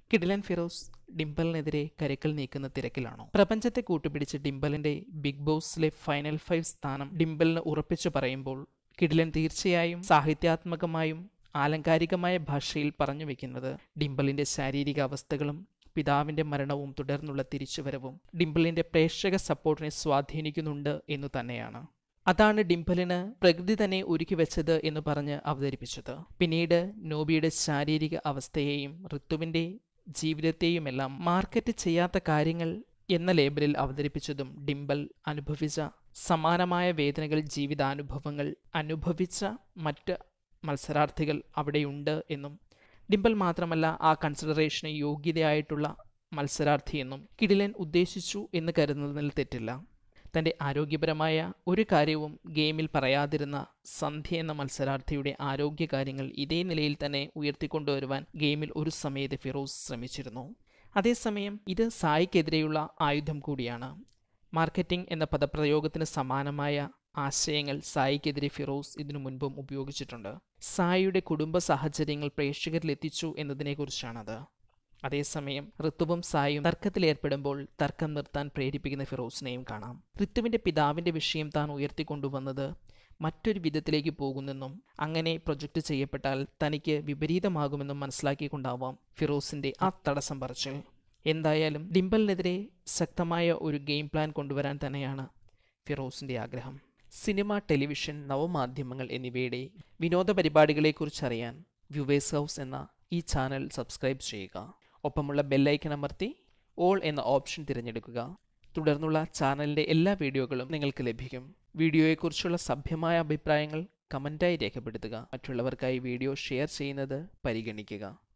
കിഡിലൻ ഫിറോസ് ഡിംബലിനെതിരെ കരക്കൽ നീക്കുന്ന തിരക്കിലാണോ പ്രപഞ്ചത്തെ കൂട്ടുപിടിച്ച് ഡിംബലിന്റെ ബിഗ് ബോസിലെ ഫൈനൽ ഫൈവ് സ്ഥാനം ഡിംബലിന് ഉറപ്പിച്ചു പറയുമ്പോൾ കിഡിലൻ തീർച്ചയായും സാഹിത്യാത്മകമായും ആലങ്കാരികമായ ഭാഷയിൽ പറഞ്ഞു വെക്കുന്നത് ഡിംബലിന്റെ ശാരീരിക അവസ്ഥകളും പിതാവിന്റെ മരണവും തുടർന്നുള്ള തിരിച്ചുവരവും ഡിംബിളിന്റെ പ്രേക്ഷക സപ്പോർട്ടിനെ സ്വാധീനിക്കുന്നുണ്ട് എന്നു തന്നെയാണ് അതാണ് ഡിംപിളിന് പ്രകൃതി തന്നെ ഒരുക്കി വെച്ചത് എന്ന് പറഞ്ഞ് അവതരിപ്പിച്ചത് പിന്നീട് നോബിയുടെ ശാരീരിക അവസ്ഥയെയും ഋത്തുവിന്റെ ജീവിതത്തെയുമെല്ലാം മാർക്കറ്റ് ചെയ്യാത്ത കാര്യങ്ങൾ എന്ന ലേബലിൽ അവതരിപ്പിച്ചതും ഡിംബൽ അനുഭവിച്ച സമാനമായ വേദനകൾ ജീവിതാനുഭവങ്ങൾ അനുഭവിച്ച മറ്റ് മത്സരാർത്ഥികൾ അവിടെയുണ്ട് എന്നും ഡിംബൽ മാത്രമല്ല ആ കൺസിഡറേഷന് യോഗ്യതയായിട്ടുള്ള മത്സരാർത്ഥി എന്നും കിടിലൻ ഉദ്ദേശിച്ചു എന്ന് കരുതുന്നതിൽ തെറ്റില്ല തൻ്റെ ആരോഗ്യപരമായ ഒരു കാര്യവും ഗെയിമിൽ പറയാതിരുന്ന സന്ധ്യ എന്ന മത്സരാർത്ഥിയുടെ ആരോഗ്യകാര്യങ്ങൾ ഇതേ നിലയിൽ തന്നെ ഉയർത്തിക്കൊണ്ടുവരുവാൻ ഗെയിമിൽ ഒരു സമയത്ത് ഫിറോസ് ശ്രമിച്ചിരുന്നു അതേസമയം ഇത് സായിക്കെതിരെയുള്ള ആയുധം കൂടിയാണ് മാർക്കറ്റിംഗ് എന്ന പദപ്രയോഗത്തിന് സമാനമായ ആശയങ്ങൾ സായിക്കെതിരെ ഫിറോസ് ഇതിനു മുൻപും ഉപയോഗിച്ചിട്ടുണ്ട് സായിയുടെ കുടുംബ സാഹചര്യങ്ങൾ പ്രേക്ഷകരിൽ എത്തിച്ചു എന്നതിനെക്കുറിച്ചാണത് അതേസമയം ഋത്തുവും സായും തർക്കത്തിലേർപ്പെടുമ്പോൾ തർക്കം നിർത്താൻ പ്രേരിപ്പിക്കുന്ന ഫിറോസിനെയും കാണാം ഋത്തുവിന്റെ പിതാവിന്റെ വിഷയം താൻ ഉയർത്തിക്കൊണ്ടുവന്നത് മറ്റൊരു വിധത്തിലേക്ക് പോകുന്നെന്നും അങ്ങനെ പ്രൊജക്റ്റ് ചെയ്യപ്പെട്ടാൽ തനിക്ക് വിപരീതമാകുമെന്നും മനസ്സിലാക്കിക്കൊണ്ടാവാം ഫിറോസിന്റെ ആ തടസ്സം പറച്ചിൽ എന്തായാലും ഡിംബലിനെതിരെ ശക്തമായ ഒരു ഗെയിം പ്ലാൻ കൊണ്ടുവരാൻ തന്നെയാണ് ഫിറോസിന്റെ ആഗ്രഹം സിനിമ ടെലിവിഷൻ നവമാധ്യമങ്ങൾ എന്നിവയുടെ വിനോദ പരിപാടികളെക്കുറിച്ച് അറിയാൻ വ്യൂവേഴ്സ് ഹൗസ് എന്ന ഈ ചാനൽ സബ്സ്ക്രൈബ് ചെയ്യുക ഒപ്പമുള്ള ബെല്ലൈക്കൺ അമർത്തി ഓൾ എന്ന ഓപ്ഷൻ തിരഞ്ഞെടുക്കുക തുടർന്നുള്ള ചാനലിൻ്റെ എല്ലാ വീഡിയോകളും നിങ്ങൾക്ക് ലഭിക്കും വീഡിയോയെക്കുറിച്ചുള്ള സഭ്യമായ അഭിപ്രായങ്ങൾ കമൻറ്റായി രേഖപ്പെടുത്തുക മറ്റുള്ളവർക്കായി വീഡിയോ ഷെയർ ചെയ്യുന്നത് പരിഗണിക്കുക